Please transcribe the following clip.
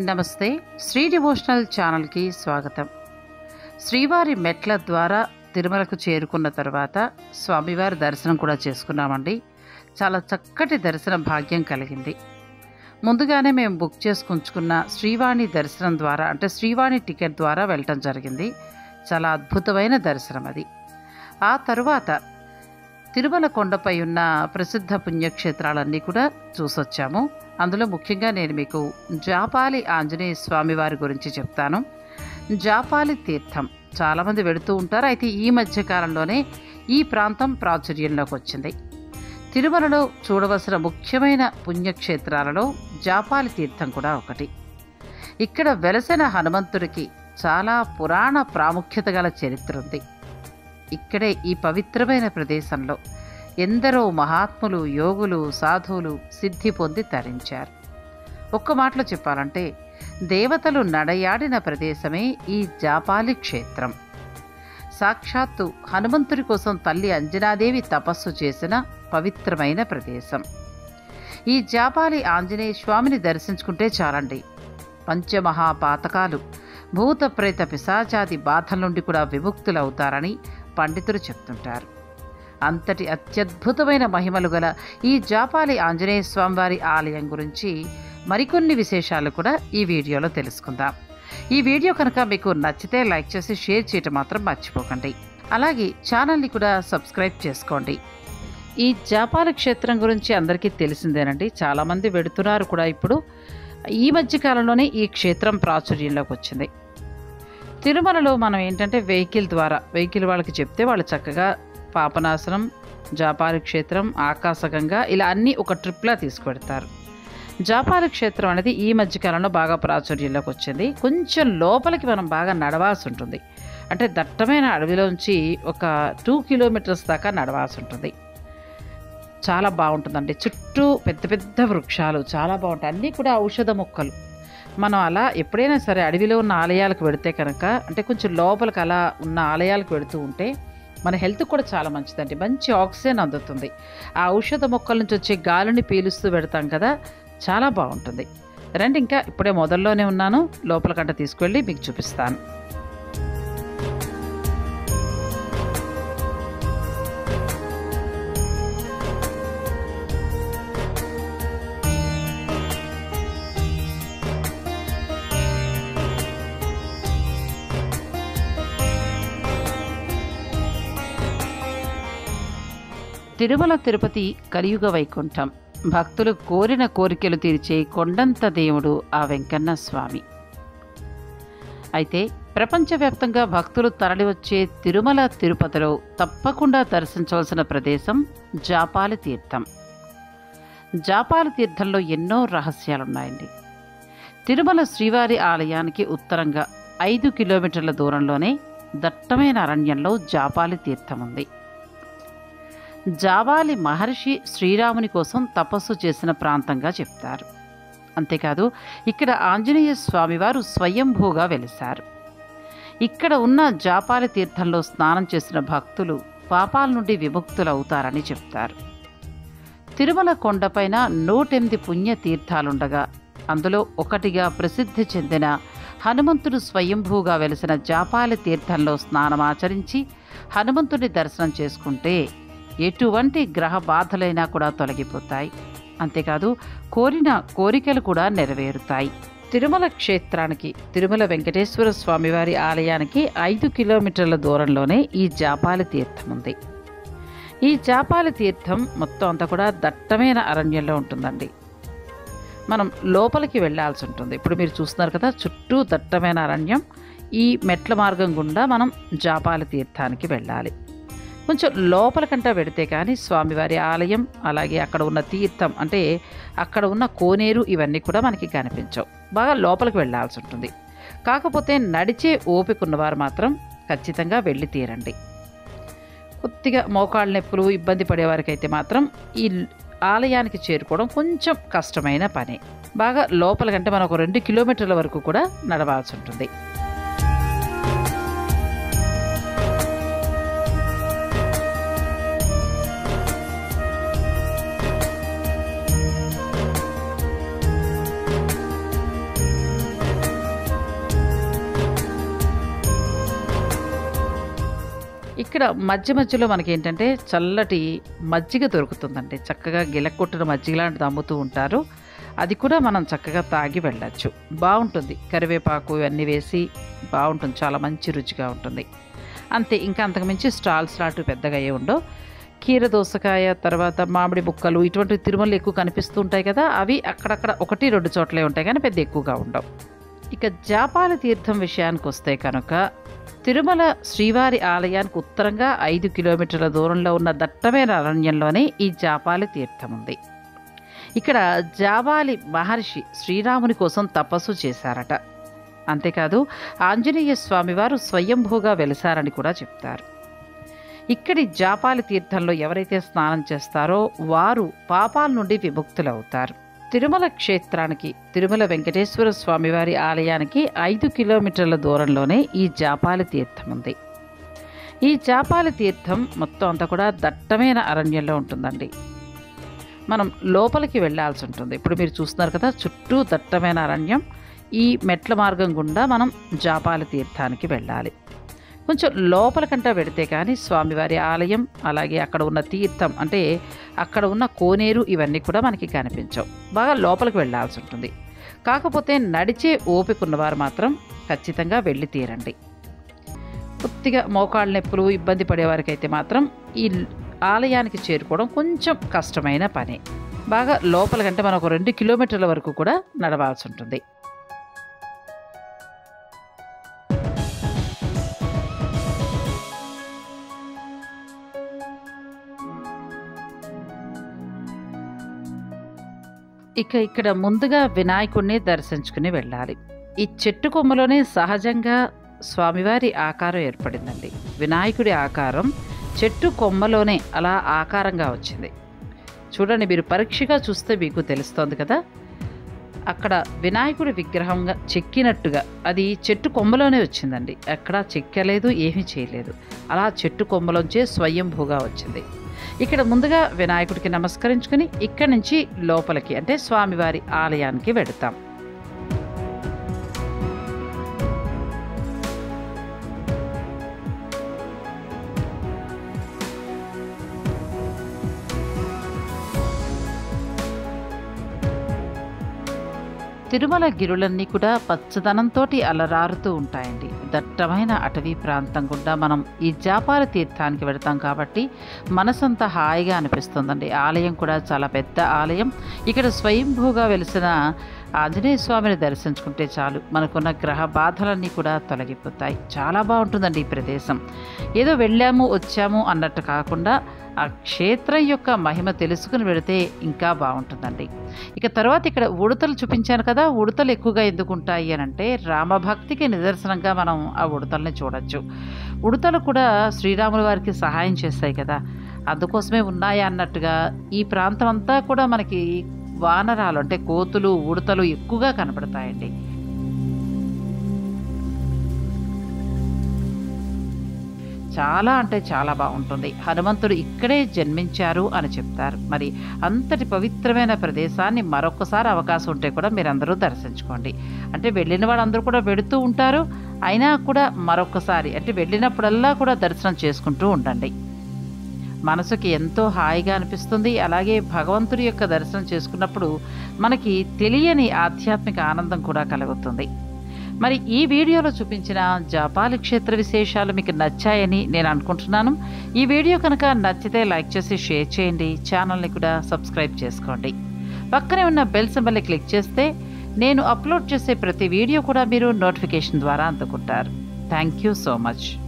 నమస్తే శ్రీ డివోషనల్ ఛానల్కి స్వాగతం శ్రీవారి మెట్ల ద్వారా తిరుమలకు చేరుకున్న తర్వాత స్వామివారి దర్శనం కూడా చేసుకున్నామండి చాలా చక్కటి దర్శన భాగ్యం కలిగింది ముందుగానే మేము బుక్ చేసుకుంచుకున్న శ్రీవాణి దర్శనం ద్వారా అంటే శ్రీవాణి టికెట్ ద్వారా వెళ్ళటం జరిగింది చాలా అద్భుతమైన దర్శనం అది ఆ తరువాత తిరుమల కొండపై ఉన్న ప్రసిద్ధ పుణ్యక్షేత్రాలన్నీ కూడా చూసొచ్చాము అందులో ముఖ్యంగా నేను మీకు జాపాలి ఆంజనేయ స్వామి వారి గురించి చెప్తాను జాపాలి తీర్థం చాలామంది వెళుతూ ఉంటారు అయితే ఈ మధ్య కాలంలోనే ఈ ప్రాంతం ప్రాచుర్యంలోకి వచ్చింది తిరుమలలో చూడవలసిన ముఖ్యమైన పుణ్యక్షేత్రాలలో జాపాలి తీర్థం కూడా ఒకటి ఇక్కడ వెలసిన హనుమంతుడికి చాలా పురాణ ప్రాముఖ్యత గల చరిత్ర ఉంది ఇక్కడే ఈ పవిత్రమైన ప్రదేశంలో ఎందరో మహాత్ములు యోగులు సాధువులు సిద్ధి పొంది తరించారు ఒక్క మాటలో చెప్పాలంటే దేవతలు నడయాడిన ప్రదేశమే ఈ జాపాలి క్షేత్రం సాక్షాత్తు హనుమంతుడి కోసం తల్లి అంజనాదేవి తపస్సు చేసిన పవిత్రమైన ప్రదేశం ఈ జాపాలి ఆంజనేయ స్వామిని దర్శించుకుంటే చాలండి పంచమహాపాతకాలు భూత ప్రేత పిశాచాది బాధల నుండి కూడా విముక్తులవుతారని పండితులు చెప్తుంటారు అంతటి అత్యద్భుతమైన మహిమలు గల ఈ జాపాలి ఆంజనేయ స్వామివారి ఆలయం గురించి మరికొన్ని విశేషాలు కూడా ఈ వీడియోలో తెలుసుకుందాం ఈ వీడియో కనుక మీకు నచ్చితే లైక్ చేసి షేర్ చేయటం మాత్రం మర్చిపోకండి అలాగే ఛానల్ని కూడా సబ్స్క్రైబ్ చేసుకోండి ఈ జాపాల క్షేత్రం గురించి అందరికీ తెలిసిందేనండి చాలామంది వెడుతున్నారు కూడా ఇప్పుడు ఈ మధ్య కాలంలోనే ఈ క్షేత్రం ప్రాచుర్యంలోకి వచ్చింది తిరుమలలో మనం ఏంటంటే వెహికల్ ద్వారా వెహికల్ వాళ్ళకి చెప్తే వాళ్ళు చక్కగా పాపనాశనం జాపాలి క్షేత్రం ఆకాశగంగా ఇలా అన్నీ ఒక ట్రిప్లా తీసుకువెడతారు జాపాలి క్షేత్రం అనేది ఈ మధ్యకాలంలో బాగా ప్రాచుర్యంలోకి వచ్చింది కొంచెం లోపలికి మనం బాగా నడవాల్సి ఉంటుంది అంటే దట్టమైన అడవిలోంచి ఒక టూ కిలోమీటర్స్ దాకా నడవాల్సి ఉంటుంది చాలా బాగుంటుందండి చుట్టూ పెద్ద పెద్ద వృక్షాలు చాలా బాగుంటాయి అన్నీ కూడా ఔషధ మొక్కలు మనం అలా ఎప్పుడైనా సరే అడవిలో ఉన్న ఆలయాలకు వెడితే కనుక అంటే కొంచెం లోపలికి అలా ఉన్న ఆలయాలకు వెడుతూ ఉంటే మన హెల్త్ కూడా చాలా మంచిదండి మంచి ఆక్సిజన్ అందుతుంది ఆ ఔషధ మొక్కల నుంచి వచ్చే గాలిని పీలుస్తూ పెడతాం కదా చాలా బాగుంటుంది రండి ఇంకా ఇప్పుడే మొదల్లోనే ఉన్నాను లోపలికంట తీసుకెళ్ళి మీకు చూపిస్తాను తిరుమల తిరుపతి కలియుగ వైకుంఠం భక్తులు కోరిన కోరికలు తీర్చే కొండంత దేవుడు ఆ వెంకన్న స్వామి అయితే ప్రపంచవ్యాప్తంగా భక్తులు తరలివచ్చే తిరుమల తిరుపతిలో తప్పకుండా దర్శించవలసిన ప్రదేశం జాపాలి తీర్థం జాపాలి తీర్థంలో ఎన్నో రహస్యాలున్నాయండి తిరుమల శ్రీవారి ఆలయానికి ఉత్తరంగా ఐదు కిలోమీటర్ల దూరంలోనే దట్టమైన అరణ్యంలో జాపాలి తీర్థం ఉంది జావాలి మహర్షి శ్రీరాముని కోసం తపస్సు చేసిన ప్రాంతంగా చెప్తారు అంతేకాదు ఇక్కడ ఆంజనేయ స్వామివారు స్వయంభూగా వెలిశారు ఇక్కడ ఉన్న జాపాలి తీర్థంలో స్నానం చేసిన భక్తులు పాపాల నుండి విముక్తులవుతారని చెప్తారు తిరుమల కొండపైన నూటెనిమిది పుణ్య తీర్థాలుండగా అందులో ఒకటిగా ప్రసిద్ధి చెందిన హనుమంతుడు స్వయంభూగా వెలిసిన జాపాలి తీర్థంలో స్నానమాచరించి హనుమంతుడి దర్శనం చేసుకుంటే ఎటువంటి గ్రహ బాధలైనా కూడా తొలగిపోతాయి అంతేకాదు కోరిన కోరికలు కూడా నెరవేరుతాయి తిరుమల క్షేత్రానికి తిరుమల వెంకటేశ్వర స్వామివారి ఆలయానికి ఐదు కిలోమీటర్ల దూరంలోనే ఈ జాపాలి తీర్థం ఉంది ఈ జాపాలి తీర్థం మొత్తం అంతా కూడా దట్టమైన అరణ్యంలో ఉంటుందండి మనం లోపలికి వెళ్ళాల్సి ఉంటుంది ఇప్పుడు మీరు చూస్తున్నారు కదా చుట్టూ దట్టమైన అరణ్యం ఈ మెట్ల మార్గం గుండా మనం జాపాలి తీర్థానికి వెళ్ళాలి కొంచెం లోపలికంటా వెడితే కానీ స్వామివారి ఆలయం అలాగే అక్కడ ఉన్న తీర్థం అంటే అక్కడ ఉన్న కోనేరు ఇవన్నీ కూడా మనకి కనిపించవు బాగా లోపలికి వెళ్ళాల్సి ఉంటుంది కాకపోతే నడిచే ఓపిక ఉన్నవారు మాత్రం ఖచ్చితంగా వెళ్ళి తీరండి కొద్దిగా మోకాళ్ళ నొప్పులు ఇబ్బంది పడేవారికి అయితే మాత్రం ఈ ఆలయానికి చేరుకోవడం కొంచెం కష్టమైన పనే బాగా లోపలికంటే మనం ఒక రెండు కిలోమీటర్ల వరకు కూడా నడవాల్సి ఉంటుంది ఇక్కడ మధ్య మధ్యలో మనకి ఏంటంటే చల్లటి మజ్జిగ దొరుకుతుందండి చక్కగా గిలక్కొట్టిన మజ్జిగ లాంటిది అమ్ముతూ ఉంటారు అది కూడా మనం చక్కగా తాగి వెళ్ళచ్చు బాగుంటుంది కరివేపాకు ఇవన్నీ వేసి బాగుంటుంది చాలా మంచి రుచిగా ఉంటుంది అంతే ఇంకా అంతకుమించి స్టాల్స్ లాంటివి పెద్దగా ఏ ఉండవు కీర దోసకాయ తర్వాత మామిడి ముక్కలు ఇటువంటి తిరుమల ఎక్కువ కనిపిస్తూ ఉంటాయి కదా అవి అక్కడక్కడ ఒకటి రెండు చోట్లే ఉంటాయి కానీ పెద్ద ఎక్కువగా ఉండవు ఇక జాపాల తీర్థం విషయానికి వస్తే కనుక తిరుమల శ్రీవారి ఆలయానికి ఉత్తరంగా ఐదు కిలోమీటర్ల దూరంలో ఉన్న దట్టమైన అరణ్యంలోనే ఈ జాపాలి తీర్థం ఉంది ఇక్కడ జాబాలి మహర్షి శ్రీరాముని కోసం తపస్సు చేశారట అంతేకాదు ఆంజనేయ స్వామివారు స్వయంభూగా వెలిసారని కూడా చెప్తారు ఇక్కడి జాపాలి తీర్థంలో ఎవరైతే స్నానం చేస్తారో వారు పాపాల నుండి విముక్తులవుతారు తిరుమల క్షేత్రానికి తిరుమల వెంకటేశ్వర స్వామివారి ఆలయానికి ఐదు కిలోమీటర్ల దూరంలోనే ఈ జాపాలి తీర్థం ఉంది ఈ జాపాలి తీర్థం మొత్తం అంతా కూడా దట్టమైన అరణ్యంలో ఉంటుందండి మనం లోపలికి వెళ్ళాల్సి ఉంటుంది ఇప్పుడు మీరు చూస్తున్నారు కదా చుట్టూ దట్టమైన అరణ్యం ఈ మెట్ల మార్గం గుండా మనం జాపాలి తీర్థానికి వెళ్ళాలి కొంచెం లోపలికంటా వెడితే కానీ స్వామివారి ఆలయం అలాగే అక్కడ ఉన్న తీర్థం అంటే అక్కడ ఉన్న కోనేరు ఇవన్నీ కూడా మనకి కనిపించవు బాగా లోపలికి వెళ్ళాల్సి ఉంటుంది కాకపోతే నడిచే ఓపిక ఉన్నవారు మాత్రం ఖచ్చితంగా వెళ్ళి తీరండి కొద్దిగా మోకాళ్ళ నొప్పులు ఇబ్బంది పడేవారికి అయితే మాత్రం ఈ ఆలయానికి చేరుకోవడం కొంచెం కష్టమైన పని బాగా లోపలికంటే మనం ఒక రెండు కిలోమీటర్ల వరకు కూడా నడవాల్సి ఉంటుంది ఇక ఇక్కడ ముందుగా వినాయకుడిని దర్శించుకుని వెళ్ళాలి ఈ చెట్టు కొమ్మలోనే సహజంగా స్వామివారి ఆకారం ఏర్పడిందండి వినాయకుడి ఆకారం చెట్టు కొమ్మలోనే అలా ఆకారంగా వచ్చింది చూడండి మీరు పరీక్షగా చూస్తే మీకు తెలుస్తోంది కదా అక్కడ వినాయకుడి విగ్రహంగా చెక్కినట్టుగా అది చెట్టు కొమ్మలోనే వచ్చిందండి ఎక్కడా చెక్కలేదు ఏమీ చేయలేదు అలా చెట్టు కొమ్మలోంచే స్వయంభూగా వచ్చింది ఇక్కడ ముందుగా వినాయకుడికి నమస్కరించుకుని ఇక్కడి నుంచి లోపలికి అంటే స్వామివారి ఆలయానికి వెడుతాం తిరుమల గిరులన్నీ కూడా పచ్చదనంతో అలరారుతూ ఉంటాయండి దట్టమైన అటవీ ప్రాంతం గుండా మనం ఈ జాపాల తీర్థానికి వెళతాం కాబట్టి మనసంతా హాయిగా అనిపిస్తుందండి ఆలయం కూడా చాలా పెద్ద ఆలయం ఇక్కడ స్వయంభూగా వెలిసిన ఆంజనేయ స్వామిని దర్శించుకుంటే చాలు మనకున్న గ్రహ బాధలన్నీ కూడా తొలగిపోతాయి చాలా బాగుంటుందండి ఈ ప్రదేశం ఏదో వెళ్ళాము వచ్చాము అన్నట్టు కాకుండా ఆ క్షేత్రం యొక్క మహిమ తెలుసుకుని వెళితే ఇంకా బాగుంటుందండి ఇక తర్వాత ఇక్కడ ఉడతలు చూపించాను కదా ఉడతలు ఎక్కువగా ఎందుకు ఉంటాయి అని అంటే రామభక్తికి నిదర్శనంగా మనం ఆ ఉడతల్ని చూడొచ్చు ఉడతలు కూడా శ్రీరాముల వారికి సహాయం చేస్తాయి కదా అందుకోసమే ఉన్నాయా అన్నట్టుగా ఈ ప్రాంతం అంతా కూడా మనకి వానరాలు అంటే కోతులు ఉడతలు ఎక్కువగా కనపడతాయండి చాలా అంటే చాలా బాగుంటుంది హనుమంతుడు ఇక్కడే జన్మించారు అని చెప్తారు మరి అంతటి పవిత్రమైన ప్రదేశాన్ని మరొకసారి అవకాశం ఉంటే కూడా మీరందరూ దర్శించుకోండి అంటే వెళ్ళిన వాళ్ళందరూ కూడా వెళుతూ ఉంటారు అయినా కూడా మరొకసారి అంటే వెళ్ళినప్పుడల్లా కూడా దర్శనం చేసుకుంటూ ఉండండి మనసుకి ఎంతో హాయిగా అనిపిస్తుంది అలాగే భగవంతుడి యొక్క దర్శనం చేసుకున్నప్పుడు మనకి తెలియని ఆధ్యాత్మిక ఆనందం కూడా కలుగుతుంది మరి ఈ వీడియోలో చూపించిన జాపాలి క్షేత్ర విశేషాలు మీకు నచ్చాయని నేను అనుకుంటున్నాను ఈ వీడియో కనుక నచ్చితే లైక్ చేసి షేర్ చేయండి ఛానల్ని కూడా సబ్స్క్రైబ్ చేసుకోండి పక్కనే ఉన్న బెల్ సింబల్ని క్లిక్ చేస్తే నేను అప్లోడ్ చేసే ప్రతి వీడియో కూడా మీరు నోటిఫికేషన్ ద్వారా అందుకుంటారు థ్యాంక్ యూ సో మచ్